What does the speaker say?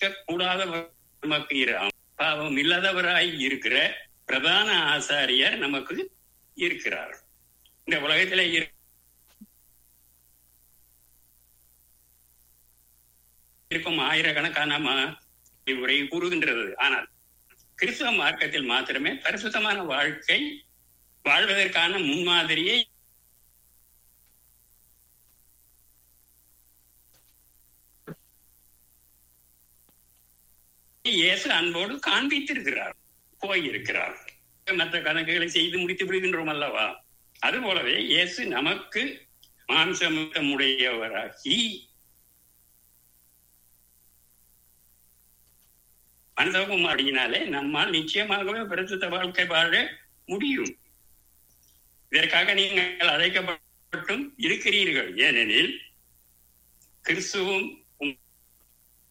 கூடாதவர் நமக்கு இரு- பாவம் இல்லாதவராய் இருக்கிற பிரதான ஆசாரியர் நமக்கு இருக்கிறார் இந்த உலகத்திலே இரு- இருக்கும் ஆயிரக்கணக்கான ம- உரை கூறுகின்றது ஆனால் கிறிஸ்தவ மார்க்கத்தில் மாத்திரமே பரிசுத்தமான வாழ்க்கை வாழ்வதற்கான முன்மாதிரியை இயேசு அன்போடு காண்பித்திருக்கிறார் போயிருக்கிறார் மற்ற கணக்குகளை செய்து முடித்து விடுகின்றோம் அல்லவா அது போலவே இயேசு நமக்கு மாம்சமுடையவராகி மனதகுமாரியினாலே நம்மால் நிச்சயமாகவே பரிசுத்த வாழ்க்கை வாழ முடியும் இதற்காக நீங்கள் அழைக்கப்பட்டும் இருக்கிறீர்கள் ஏனெனில் கிறிஸ்துவும்